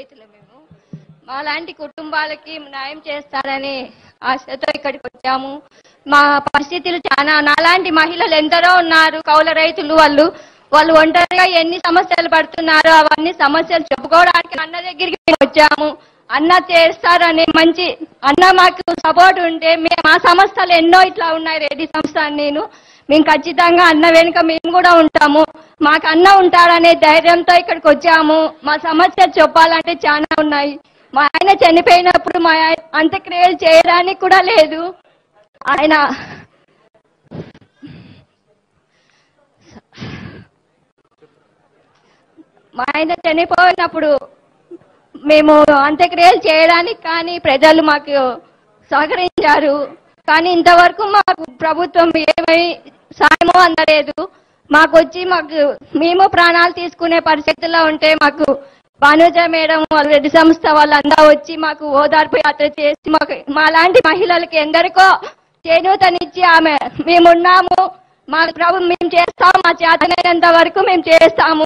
రైతులు మేము మాలాంటి కుటుంబాలకి న్యాయం చేస్తారని ఆశతో ఇక్కడికి వచ్చాము మా పరిస్థితులు చాలా నాలాంటి మహిళలు ఎందరో ఉన్నారు కౌల రైతులు వాళ్ళు వాళ్ళు ఒంటరిగా ఎన్ని సమస్యలు పడుతున్నారో అవన్నీ సమస్యలు చెప్పుకోవడానికి అన్న దగ్గరికి మేము వచ్చాము అన్న చేస్తారని మంచి అన్న మాకు సపోర్ట్ ఉంటే మేము మా సంస్థలు ఎన్నో ఇట్లా ఉన్నాయి రెడ్డి సంస్థ అని నేను మేము ఖచ్చితంగా అన్న వెనుక మేము కూడా ఉంటాము మాకు అన్న ఉంటాడనే ధైర్యంతో ఇక్కడికి వచ్చాము మా సమస్యలు చెప్పాలంటే చాలా ఉన్నాయి మా ఆయన చనిపోయినప్పుడు మా ఆయ- అంత్యక్రియలు చేయడానికి కూడా లేదు ఆయన మా ఆయన చనిపోయినప్పుడు మేము అంత్యక్రియలు చేయడానికి కానీ ప్రజలు మాకు సహకరించారు కానీ ఇంతవరకు మాకు ప్రభుత్వం ఏమై సాయమో అందలేదు మాకు వచ్చి మాకు మేము ప్రాణాలు తీసుకునే పరిస్థితుల్లో ఉంటే మాకు భానుజ మేడం వాళ్ళ రెడ్డి సంస్థ వాళ్ళంతా వచ్చి మాకు ఓదార్పు యాత్ర చేసి మాకు మాలాంటి మహిళలకి ఎందరికో చేయూతనిచ్చి ఆమె మేమున్నాము మా ప్రభు మేము చేస్తాము మా చేతనైనంత వరకు మేము చేస్తాము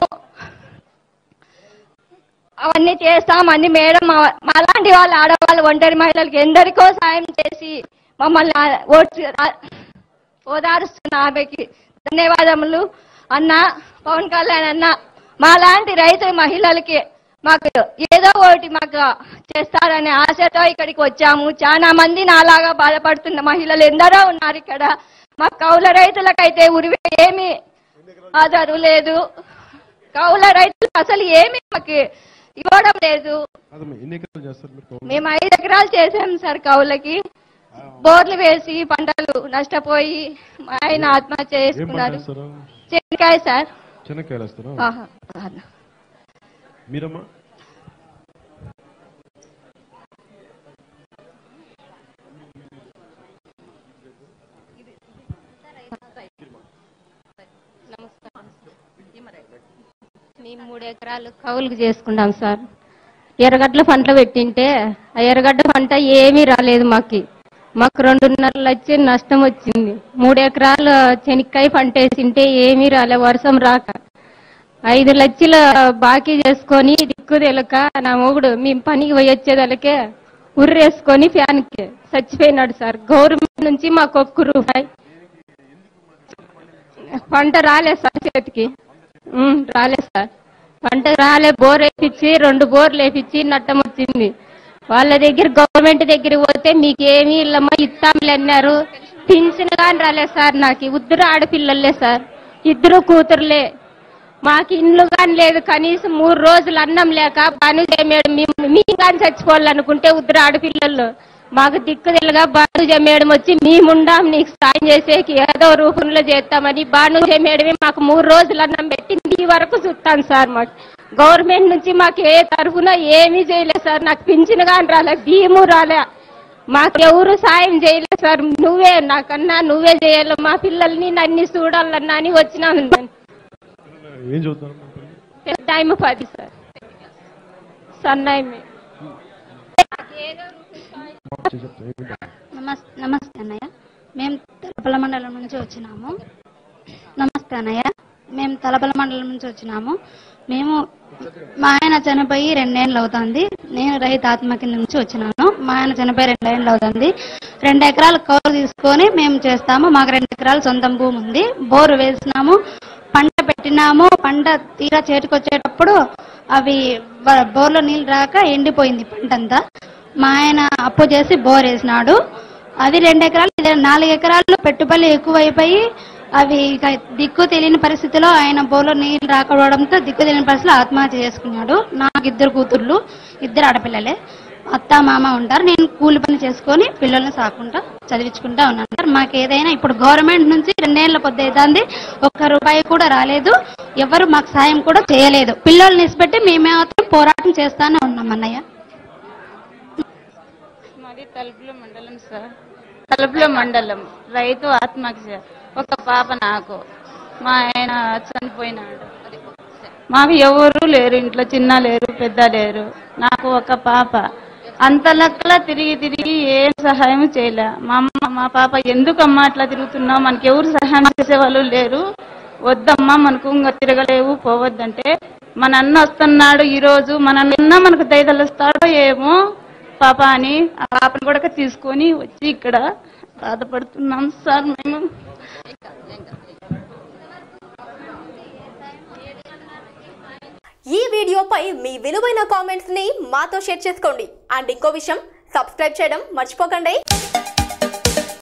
అవన్నీ చేస్తాం అన్ని మేడం మా- మాలాంటి వాళ్ళు ఆడవాళ్ళు ఒంటరి మహిళలకు ఎందరికో సాయం చేసి మమ్మల్ని ఆ- ఓడ్చి రా- ఓదారుస్తున్న ఆమెకి ధన్యవాదములు అన్న పవన్ కళ్యాణ్ అన్న మాలాంటి రైతు మహిళలకి మాకు ఏదో ఒకటి మాకు చేస్తారనే ఆశతో ఇక్కడికి వచ్చాము చాలా మంది నాలాగా బాధపడుతున్న మహిళలు ఎందరో ఉన్నారు ఇక్కడ మా కౌల రైతులకైతే ఉరివే ఏమి ఆధారు లేదు కౌల రైతులకు అసలు ఏమి మాకు ఇవ్వడం లేదు కాదమ్మా ఎన్ని ఎకరాలు చేస్తారు మీరు కౌలు? మేము ఐదు ఎకరాలు చేసాం సార్ కౌలకి బోర్లు వేసి పంటలు నష్టపోయి మా ఆయన ఆత్మహత్య ఏం పంట చేసుకున్నారు వేస్తారా చెనక్కాయ సార్ చెనక్కాయలు వేస్తారా ఆహా. ఆహా. మీరమ్మా మేము మూడు ఎకరాలు కౌలుకు చేసుకున్నాం సార్ ఎర్రగడ్డల పంట పెట్టింటే ఆ ఎర్రగడ్డ పంట ఏమీ రాలేదు మాకి మాకు రెండున్నర లక్షలు నష్టం వచ్చింది మూడు ఎకరాలు చెనిక్కాయ పంట వేసింటే ఏమీ రాలే వర్షం రాక ఐదు లక్షల బాకీ చేసుకొని దిక్కు తెలక నా మొగుడు మేము పనికి పోయి వచ్చేదలకే ఉర్రేసుకొని ఫ్యాన్కి చచ్చిపోయినాడు సార్ గవర్నమెంట్ నుంచి మాకు ఒక్క రూపాయి పంట రాలేదు సార్ చేతికి ఉమ్, రాలేదు సార్ పంట రాలే బోర్ వేపించి రెండు బోర్లు వేపించి నట్టం వచ్చింది వాళ్ళ దగ్గర గవర్నమెంట్ దగ్గర పోతే మీకు ఏమీ ఇల్లమ్మా ఇస్తాంలే అన్నారు పింఛన్ కానీ రాలేదు సార్ నాకు ఇద్దరు ఆడపిల్లలే సార్ ఇద్దరు కూతురులే మాకు ఇండ్లు కానీ లేదు కనీసం మూడు రోజులు అన్నం లేక పని మేడం మేము మేము కానీ చచ్చిపోవాలనుకుంటే ఉద్దరు ఆడపిల్లలు మాకు దిక్కు తెలగా బానుజ మేడం వచ్చి మేముండాం నీకు సాయం చేసేకి ఏదో రూపంలో చేస్తామని బానుజ మేడమే మాకు మూడు రోజులు అన్నం పెట్టి మీ వరకు చూస్తాను సార్ మాకు గవర్నమెంట్ నుంచి మాకు ఏ తరఫున ఏమీ చేయలేదు సార్ నాకు పింఛన్ కానీ రాలే బియ్యము రాలే మాకు ఎవరు సాయం చేయలేదు సార్ నువ్వే నాకన్నా నువ్వే చేయాలి మా పిల్లల్ని నన్ను చూడాలన్నా అని వచ్చినాను నేను. ఏం చదువుతారమ్మా పెద్ద ఆయమ పది సార్ సన్నాయమే నమస్ నమస్తే అన్నయ్య మేము తలపల మండలం నుంచి వచ్చినాము నమస్తే అన్నయ్య మేము తలపల మండలం నుంచి వచ్చినాము మేము మా ఆయన చనిపోయి రెండేళ్ళు అవుతుంది నేను రైతు ఆత్మ కింద నుంచి వచ్చినాను మా ఆయన చనిపోయి రెండేళ్ళు అవుతుంది రెండు ఎకరాలు కౌలు తీసుకొని మేము చేస్తాము మాకు రెండు ఎకరాలు సొంతం భూమి ఉంది బోరు వేసినాము పంట పెట్టినాము పంట తీరా చేతికి వచ్చేటప్పుడు అవి బ- బోర్లో నీళ్ళు రాక ఎండిపోయింది పంట అంతా మా ఆయన అప్పు చేసి బోర్ వేసినాడు అది రెండు ఎకరాలు ఇది నాలుగు ఎకరాలు పెట్టుబడి ఎక్కువైపోయి అవి ఇక దిక్కు తెలియని పరిస్థితిలో ఆయన బోర్లో నీళ్ళు రాకపోవడంతో దిక్కు తెలియని పరిస్థితిలో ఆత్మహత్య చేసుకున్నాడు నాకు ఇద్దరు కూతుర్లు ఇద్దరు ఆడపిల్లలే అత్త మామ ఉంటారు నేను కూలి పని చేసుకొని పిల్లల్ని సాకుంటా చదివించుకుంటా ఉన్నాను సార్ మాకు ఏదైనా ఇప్పుడు గవర్నమెంట్ నుంచి రెండేళ్ల పొద్దు అవుతుంది ఒక్క రూపాయి కూడా రాలేదు ఎవరు మాకు సాయం కూడా చేయలేదు పిల్లల్ని ఇసిపెట్టి మేమే మాత్రం పోరాటం చేస్తానే ఉన్నాం అన్నయ్య మాది తలుపుల మండలం సార్ తలుపుల మండలం రైతు ఆత్మహత్య ఒక పాప నాకు మా ఆయన చనిపోయినాడు మాకు ఎవరు లేరు ఇంట్లో చిన్న లేరు పెద్ద లేరు నాకు ఒక పాప అంత లెక్కల తిరిగి తిరిగి ఏం సహాయం చేయలే మా అమ్మ మా పాప ఎందుకమ్మా అట్లా తిరుగుతున్నావు మనకి ఎవరు సహాయం చేసేవాళ్ళు లేరు వద్దమ్మా మనకు ఇంకా తిరగలేవు పోవద్దంటే మన అన్న వస్తున్నాడు ఈ రోజు మన అన్న మనకు దయదలుస్తాడో ఏమో పాప అని ఆ పాపను కూడా తీసుకొని వచ్చి ఇక్కడ బాధపడుతున్నాం సార్ మేము ఈ వీడియోపై మీ విలువైన కామెంట్స్ ని మాతో షేర్ చేసుకోండి అండ్ ఇంకో విషయం సబ్స్క్రైబ్ చేయడం మర్చిపోకండి